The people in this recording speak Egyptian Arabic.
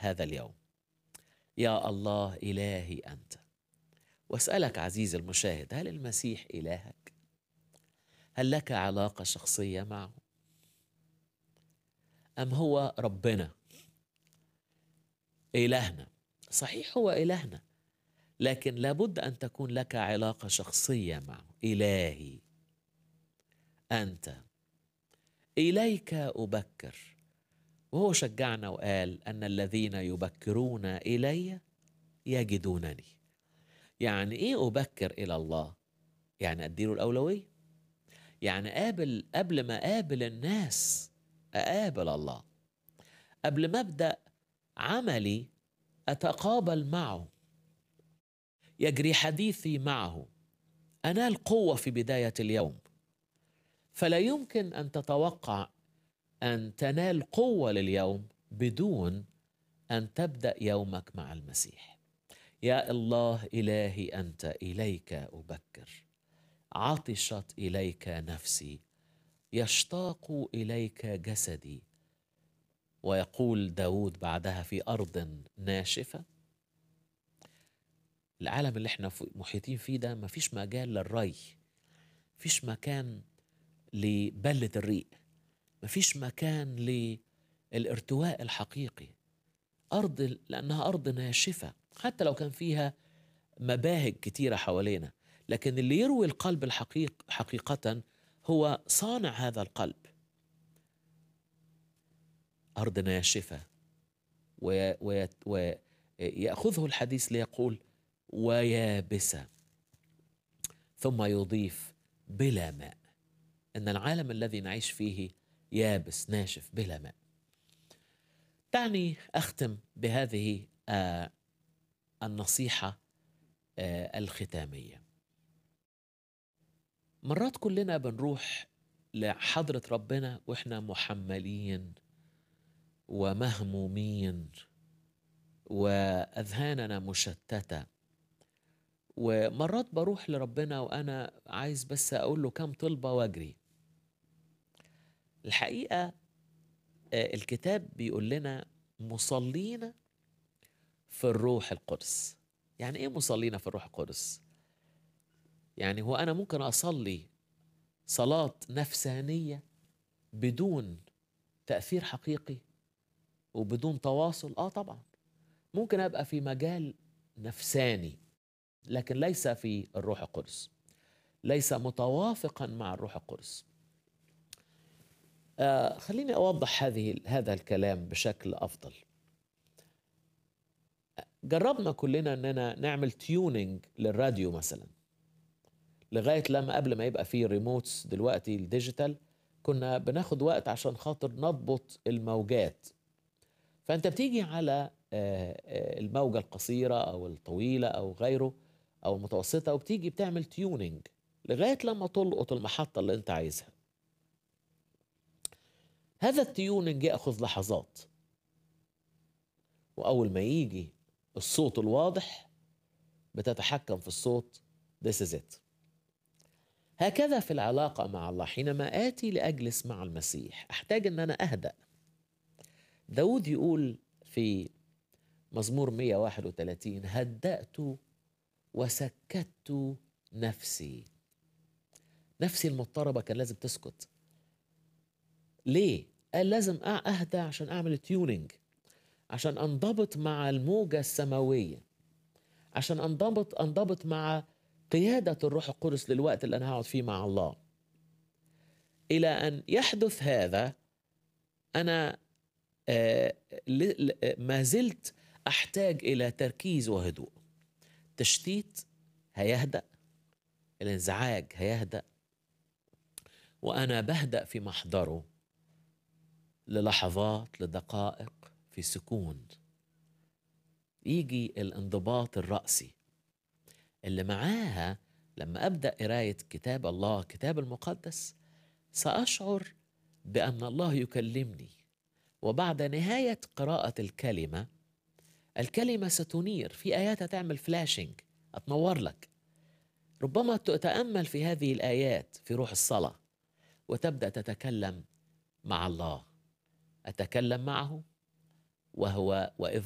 هذا اليوم يا الله إلهي أنت واسألك عزيزي المشاهد هل المسيح إلهك؟ هل لك علاقة شخصية معه؟ أم هو ربنا إلهنا صحيح هو إلهنا لكن لابد أن تكون لك علاقة شخصية معه إلهي أنت إليك أبكر وهو شجعنا وقال أن الذين يبكرون إلي يجدونني يعني إيه أبكر إلى الله؟ يعني أديله الأولوية يعني قابل قبل ما أقابل الناس أقابل الله قبل ما أبدأ عملي أتقابل معه يجري حديثي معه أنال قوة في بداية اليوم فلا يمكن أن تتوقع أن تنال قوة لليوم بدون أن تبدأ يومك مع المسيح يا الله إلهي أنت إليك أبكر عطشت إليك نفسي يشتاق إليك جسدي ويقول داود بعدها في أرض ناشفة العالم اللي احنا محيطين فيه ده مفيش مجال للري مفيش مكان لبلة الريق مفيش مكان للارتواء الحقيقي أرض لأنها أرض ناشفة حتى لو كان فيها مباهج كتيرة حوالينا لكن اللي يروي القلب الحقيق حقيقة هو صانع هذا القلب أرض ناشفة ويأخذه الحديث ليقول ويابسة ثم يضيف بلا ماء إن العالم الذي نعيش فيه يابس ناشف بلا ماء دعني أختم بهذه آه النصيحة آه الختامية مرات كلنا بنروح لحضرة ربنا وإحنا محملين ومهمومين وأذهاننا مشتتة ومرات بروح لربنا وأنا عايز بس أقول له كم طلبة وأجري الحقيقة الكتاب بيقول لنا مصلين في الروح القدس يعني ايه مصلين في الروح القدس يعني هو انا ممكن اصلي صلاه نفسانيه بدون تاثير حقيقي وبدون تواصل اه طبعا ممكن ابقى في مجال نفساني لكن ليس في الروح القدس ليس متوافقا مع الروح القدس آه خليني اوضح هذه هذا الكلام بشكل افضل جربنا كلنا اننا نعمل تيوننج للراديو مثلا لغايه لما قبل ما يبقى فيه ريموتس دلوقتي الديجيتال كنا بناخد وقت عشان خاطر نضبط الموجات فانت بتيجي على الموجه القصيره او الطويله او غيره او المتوسطه وبتيجي بتعمل تيوننج لغايه لما تلقط المحطه اللي انت عايزها هذا التيوننج ياخذ لحظات واول ما يجي الصوت الواضح بتتحكم في الصوت this is it هكذا في العلاقة مع الله حينما آتي لأجلس مع المسيح أحتاج أن أنا أهدأ داود يقول في مزمور 131 هدأت وسكت نفسي نفسي المضطربة كان لازم تسكت ليه؟ قال لازم أهدى عشان أعمل تيوننج عشان انضبط مع الموجة السماوية عشان انضبط انضبط مع قيادة الروح القدس للوقت اللي أنا هقعد فيه مع الله إلى أن يحدث هذا أنا ما زلت أحتاج إلى تركيز وهدوء تشتيت هيهدأ الانزعاج هيهدأ وأنا بهدأ في محضره للحظات لدقائق في سكون يجي الانضباط الرأسي اللي معاها لما أبدأ قراية كتاب الله كتاب المقدس سأشعر بأن الله يكلمني وبعد نهاية قراءة الكلمة الكلمة ستنير في آيات هتعمل فلاشنج هتنور لك ربما تتأمل في هذه الآيات في روح الصلاة وتبدأ تتكلم مع الله أتكلم معه وهو وإذ